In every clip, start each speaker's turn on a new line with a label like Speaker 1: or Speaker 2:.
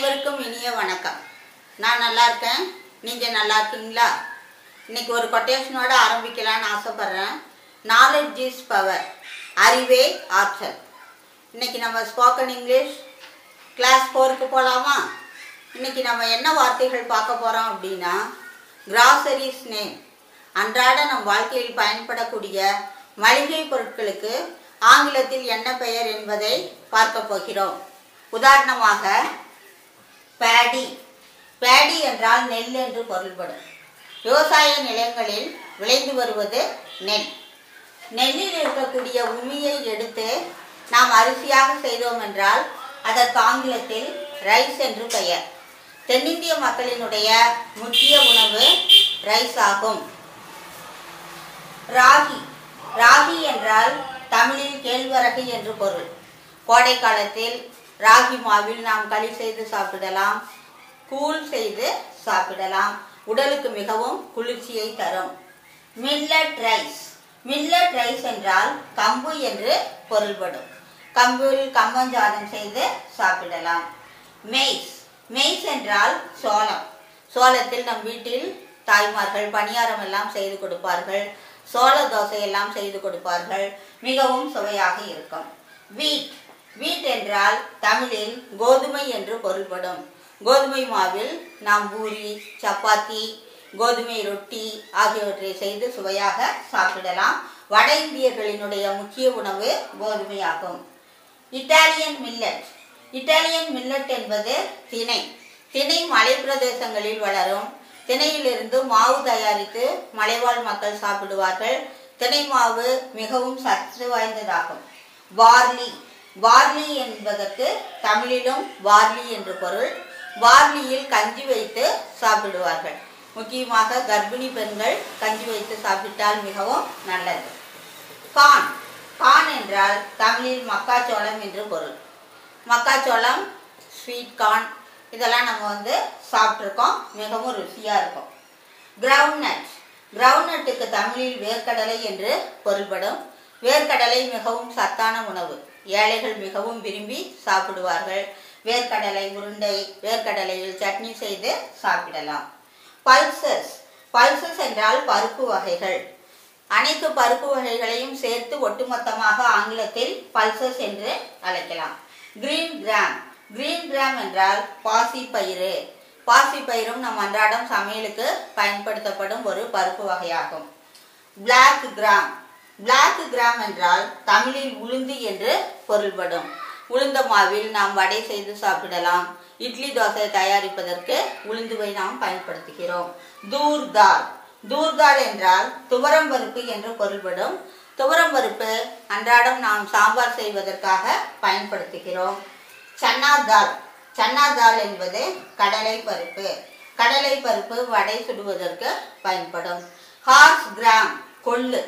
Speaker 1: அனைவருக்கும் இனிய வணக்கம் நான் நல்லா இருக்கேன் நீங்கள் நல்லா இருக்கீங்களா இன்னைக்கு ஒரு கொட்டேஷனோட ஆரம்பிக்கலான்னு ஆசைப்பட்றேன் நாலேஜ் இஸ் பவர் அறிவே ஆற்றல் இன்னைக்கு நம்ம ஸ்போக்கன் இங்கிலீஷ் கிளாஸ் ஃபோருக்கு போகலாமா இன்னைக்கு நம்ம என்ன வார்த்தைகள் பார்க்க போகிறோம் அப்படின்னா கிராசரிஸ் நேம் அன்றாட நம் வாழ்க்கையில் பயன்படக்கூடிய மளிகை பொருட்களுக்கு ஆங்கிலத்தில் என்ன பெயர் என்பதை பார்க்க போகிறோம் உதாரணமாக பேடி பேடி என்றால் நெல் என்று பொருள்படும் விவசாய நிலங்களில் விளைந்து வருவது நெல் நெல்லில் இருக்கக்கூடிய உமியை எடுத்து நாம் அரிசியாக செய்தோம் என்றால் அதற்கு ஆங்கிலத்தில் ரைஸ் என்று பெயர் தென்னிந்திய மக்களினுடைய முக்கிய உணவு ரைஸ் ஆகும் ராகி ராகி என்றால் தமிழில் கேழ்வரகு என்று பொருள் கோடை காலத்தில் ராகி மாவில் நாம் களி செய்து சாப்பிடலாம் கூழ் செய்து சாப்பிடலாம் உடலுக்கு மிகவும் குளிர்ச்சியை தரும் மில்லட் ரைஸ் மில்லட் ரைஸ் என்றால் கம்பு என்று பொருள்படும் கம்பில் கம்பஞ்சாதம் செய்து சாப்பிடலாம் மெய்ஸ் மெய்ஸ் என்றால் சோளம் சோளத்தில் நம் வீட்டில் தாய்மார்கள் பணியாரம் எல்லாம் செய்து கொடுப்பார்கள் சோள தோசை எல்லாம் செய்து கொடுப்பார்கள் மிகவும் சுவையாக இருக்கும் வீட் வீட் என்றால் தமிழில் கோதுமை என்று பொருள்படும் கோதுமை மாவில் நாம் பூரி சப்பாத்தி கோதுமை ரொட்டி ஆகியவற்றை செய்து சுவையாக சாப்பிடலாம் வட இந்தியர்களினுடைய முக்கிய உணவு கோதுமை ஆகும் இட்டாலியன் மில்லட் இட்டாலியன் மில்லட் என்பது திணை திணை மலை பிரதேசங்களில் வளரும் திணையிலிருந்து மாவு தயாரித்து மலைவாழ் மக்கள் சாப்பிடுவார்கள் திணை மாவு மிகவும் சத்து வாய்ந்ததாகும் பார்லி பார்லி என்பதற்கு தமிழிலும் பார்லி என்று பொருள் பார்லியில் கஞ்சி வைத்து சாப்பிடுவார்கள் முக்கியமாக கர்ப்பிணி பெண்கள் கஞ்சி வைத்து சாப்பிட்டால் மிகவும் நல்லது கான் கான் என்றால் தமிழில் மக்காச்சோளம் என்று பொருள் மக்காச்சோளம் ஸ்வீட் கார்ன் இதெல்லாம் நம்ம வந்து சாப்பிட்ருக்கோம் மிகவும் ருசியாக இருக்கும் கிரவுண்ட்நட் கிரவுண்ட்நட்டுக்கு தமிழில் வேர்க்கடலை என்று பொருள்படும் வேர்க்கடலை மிகவும் சத்தான உணவு ஏழைகள் மிகவும் விரும்பி சாப்பிடுவார்கள் வேர்க்கடலை உருண்டை வேர்க்கடலையில் சட்னி செய்து சாப்பிடலாம் பல்சஸ் பல்சஸ் என்றால் பருப்பு வகைகள் அனைத்து பருப்பு வகைகளையும் சேர்த்து ஒட்டுமொத்தமாக ஆங்கிலத்தில் பல்சஸ் என்று அழைக்கலாம் கிரீன் கிராம் கிரீன் கிராம் என்றால் பாசி பயிறு பாசி பயிரும் நம் அன்றாடம் சமையலுக்கு பயன்படுத்தப்படும் ஒரு பருப்பு வகையாகும் பிளாக் கிராம் பிளாக் கிராம் என்றால் தமிழில் உளுந்து என்று பொருள்படும் உளுந்த மாவில் நாம் வடை செய்து சாப்பிடலாம் இட்லி தோசை தயாரிப்பதற்கு உளுந்துவை நாம் பயன்படுத்துகிறோம் தூர்தால் தூர்தால் என்றால் துவரம் பருப்பு என்று பொருள்படும் துவரம் பருப்பு அன்றாடம் நாம் சாம்பார் செய்வதற்காக பயன்படுத்துகிறோம் சன்னா தால் சன்னா தால் என்பது கடலை பருப்பு கடலை பருப்பு வடை சுடுவதற்கு பயன்படும் ஹார்ஸ் கிராம் கொள்ளு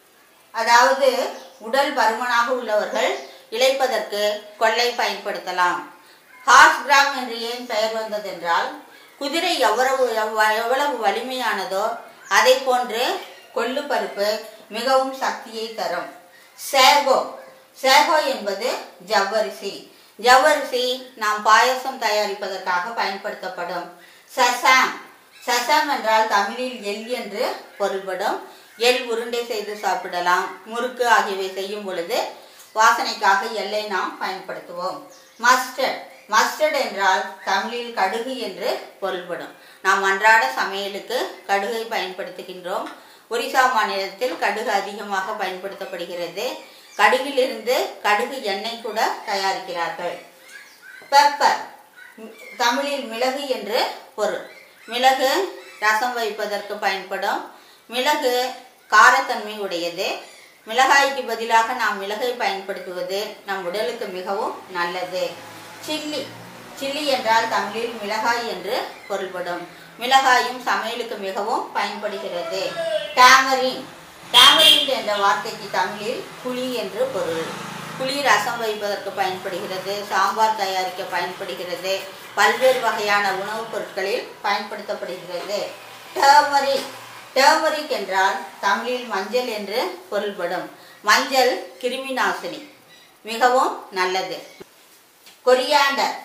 Speaker 1: அதாவது உடல் பருமனாக உள்ளவர்கள் இழைப்பதற்கு கொள்ளை பயன்படுத்தலாம் ஹார்ஸ் கிராம் என்று ஏன் பெயர் வந்ததென்றால் குதிரை எவ்வளவு எவ்வ- எவ்வளவு வலிமையானதோ அதை போன்று கொள்ளு பருப்பு மிகவும் சக்தியை தரும் சேகோ சேகோ என்பது ஜவ்வரிசி ஜவ்வரிசி நாம் பாயசம் தயாரிப்பதற்காக பயன்படுத்தப்படும் சசாம் சசாம் என்றால் தமிழில் எள் என்று பொருள்படும் எள் உருண்டை செய்து சாப்பிடலாம் முறுக்கு ஆகியவை செய்யும் பொழுது வாசனைக்காக எள்ளை நாம் பயன்படுத்துவோம் மஸ்டர்ட் மஸ்டர்ட் என்றால் தமிழில் கடுகு என்று பொருள்படும் நாம் அன்றாட சமையலுக்கு கடுகை பயன்படுத்துகின்றோம் ஒரிசா மாநிலத்தில் கடுகு அதிகமாக பயன்படுத்தப்படுகிறது கடுகிலிருந்து கடுகு எண்ணெய் கூட தயாரிக்கிறார்கள் பெப்பர் தமிழில் மிளகு என்று பொருள் மிளகு ரசம் வைப்பதற்கு பயன்படும் மிளகு காரத்தன்மை உடையது மிளகாய்க்கு பதிலாக நாம் மிளகை பயன்படுத்துவது நம் உடலுக்கு மிகவும் நல்லது சில்லி சில்லி என்றால் தமிழில் மிளகாய் என்று பொருள்படும் மிளகாயும் சமையலுக்கு மிகவும் பயன்படுகிறது டேமரின் டேமரின் என்ற வார்த்தைக்கு தமிழில் புளி என்று பொருள் புளி ரசம் வைப்பதற்கு பயன்படுகிறது சாம்பார் தயாரிக்க பயன்படுகிறது பல்வேறு வகையான உணவுப் பொருட்களில் பயன்படுத்தப்படுகிறது டர்மரிக் டர்மரிக் என்றால் தமிழில் மஞ்சள் என்று பொருள்படும் மஞ்சள் கிருமி நாசினி மிகவும் நல்லது கொரியாண்டர்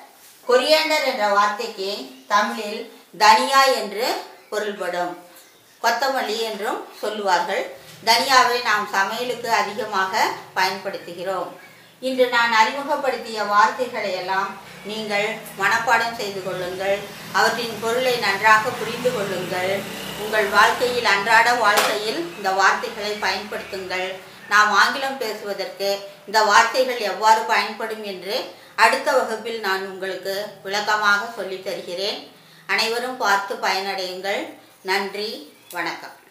Speaker 1: கொரியாண்டர் என்ற வார்த்தைக்கு தமிழில் தனியா என்று பொருள்படும் கொத்தமல்லி என்றும் சொல்லுவார்கள் தனியாவை நாம் சமையலுக்கு அதிகமாக பயன்படுத்துகிறோம் இன்று நான் அறிமுகப்படுத்திய வார்த்தைகளை எல்லாம் நீங்கள் மனப்பாடம் செய்து கொள்ளுங்கள் அவற்றின் பொருளை நன்றாக புரிந்து கொள்ளுங்கள் உங்கள் வாழ்க்கையில் அன்றாட வாழ்க்கையில் இந்த வார்த்தைகளை பயன்படுத்துங்கள் நாம் ஆங்கிலம் பேசுவதற்கு இந்த வார்த்தைகள் எவ்வாறு பயன்படும் என்று அடுத்த வகுப்பில் நான் உங்களுக்கு விளக்கமாக சொல்லித் தருகிறேன் அனைவரும் பார்த்து பயனடையுங்கள் நன்றி வணக்கம்